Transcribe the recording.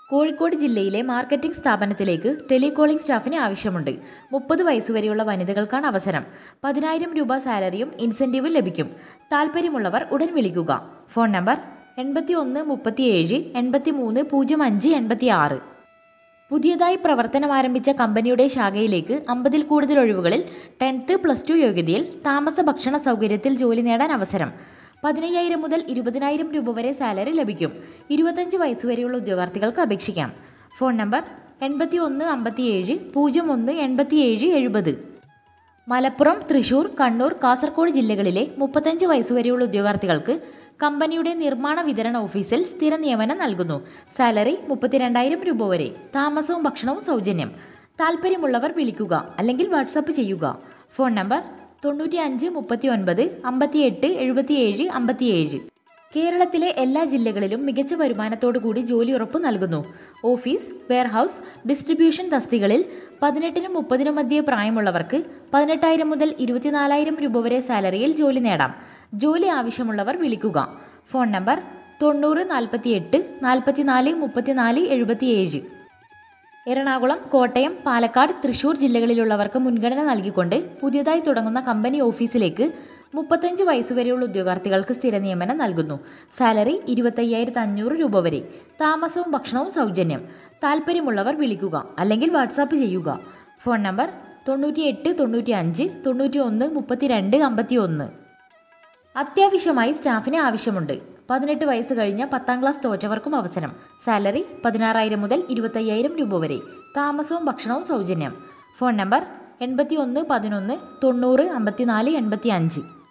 കോഴിക്കോട് ജില്ലയിലെ മാർക്കറ്റിംഗ് സ്ഥാപനത്തിലേക്ക് ടെലികോളിംഗ് സ്റ്റാഫിന് ആവശ്യമുണ്ട് മുപ്പത് വയസ്സുവരെയുള്ള വനിതകൾക്കാണ് അവസരം പതിനായിരം രൂപ സാലറിയും ഇൻസെൻറ്റീവും ലഭിക്കും താല്പര്യമുള്ളവർ ഉടൻ വിളിക്കുക ഫോൺ നമ്പർ എൺപത്തി ഒന്ന് മുപ്പത്തിയേഴ് എൺപത്തി മൂന്ന് പൂജ്യം അഞ്ച് എൺപത്തി ആറ് പുതിയതായി പ്രവർത്തനം ആരംഭിച്ച കമ്പനിയുടെ ശാഖയിലേക്ക് അമ്പതിൽ കൂടുതൽ ഒഴിവുകളിൽ ടെൻത്ത് പ്ലസ് ടു യോഗ്യതയിൽ താമസ ഭക്ഷണ സൗകര്യത്തിൽ ജോലി നേടാൻ അവസരം പതിനയ്യായിരം മുതൽ ഇരുപതിനായിരം രൂപ വരെ സാലറി ലഭിക്കും ഇരുപത്തഞ്ച് വയസ്സുവരെയുള്ള ഉദ്യോഗാർത്ഥികൾക്ക് അപേക്ഷിക്കാം ഫോൺ നമ്പർ എൺപത്തി ഒന്ന് അമ്പത്തിയേഴ് പൂജ്യം ഒന്ന് എൺപത്തിയേഴ് എഴുപത് മലപ്പുറം തൃശൂർ കണ്ണൂർ കാസർഗോഡ് ജില്ലകളിലെ മുപ്പത്തഞ്ച് വയസ്സുവരെയുള്ള ഉദ്യോഗാർത്ഥികൾക്ക് കമ്പനിയുടെ നിർമ്മാണ വിതരണ ഓഫീസിൽ സ്ഥിര നിയമനം നൽകുന്നു സാലറി മുപ്പത്തിരണ്ടായിരം രൂപ വരെ താമസവും ഭക്ഷണവും സൗജന്യം താല്പര്യമുള്ളവർ വിളിക്കുക അല്ലെങ്കിൽ വാട്സാപ്പ് ചെയ്യുക ഫോൺ നമ്പർ തൊണ്ണൂറ്റി അഞ്ച് മുപ്പത്തി ഒൻപത് അമ്പത്തിയെട്ട് എഴുപത്തിയേഴ് അമ്പത്തിയേഴ് കേരളത്തിലെ എല്ലാ ജില്ലകളിലും മികച്ച വരുമാനത്തോടു കൂടി ജോലി ഉറപ്പ് നൽകുന്നു ഓഫീസ് വെയർഹൌസ് ഡിസ്ട്രിബ്യൂഷൻ തസ്തികളിൽ പതിനെട്ടിനും മുപ്പതിനും മധ്യേ പ്രായമുള്ളവർക്ക് പതിനെട്ടായിരം മുതൽ ഇരുപത്തിനാലായിരം രൂപ വരെ സാലറിയിൽ ജോലി നേടാം ജോലി ആവശ്യമുള്ളവർ വിളിക്കുക ഫോൺ നമ്പർ തൊണ്ണൂറ് നാൽപ്പത്തിയെട്ട് നാൽപ്പത്തിനാല് മുപ്പത്തിനാല് എഴുപത്തിയേഴ് എറണാകുളം കോട്ടയം പാലക്കാട് തൃശൂർ ജില്ലകളിലുള്ളവർക്ക് മുൻഗണന നൽകിക്കൊണ്ട് പുതിയതായി തുടങ്ങുന്ന കമ്പനി ഓഫീസിലേക്ക് മുപ്പത്തഞ്ച് വയസ്സുവരെയുള്ള ഉദ്യോഗാർത്ഥികൾക്ക് സ്ഥിര നിയമനം നൽകുന്നു സാലറി ഇരുപത്തയ്യായിരത്തി അഞ്ഞൂറ് രൂപ വരെ താമസവും ഭക്ഷണവും സൗജന്യം താല്പര്യമുള്ളവർ വിളിക്കുക അല്ലെങ്കിൽ വാട്സാപ്പ് ചെയ്യുക ഫോൺ നമ്പർ തൊണ്ണൂറ്റി എട്ട് തൊണ്ണൂറ്റി അഞ്ച് തൊണ്ണൂറ്റി ഒന്ന് മുപ്പത്തിരണ്ട് അമ്പത്തി ഒന്ന് അത്യാവശ്യമായി സ്റ്റാഫിനെ ആവശ്യമുണ്ട് പതിനെട്ട് വയസ്സ് കഴിഞ്ഞ പത്താം ക്ലാസ് തോറ്റവർക്കും അവസരം സാലറി പതിനാറായിരം മുതൽ ഇരുപത്തയ്യായിരം രൂപ വരെ താമസവും ഭക്ഷണവും സൗജന്യം ഫോൺ നമ്പർ എൺപത്തി ഒന്ന് പതിനൊന്ന് തൊണ്ണൂറ് അമ്പത്തിനാല് എൺപത്തി അഞ്ച്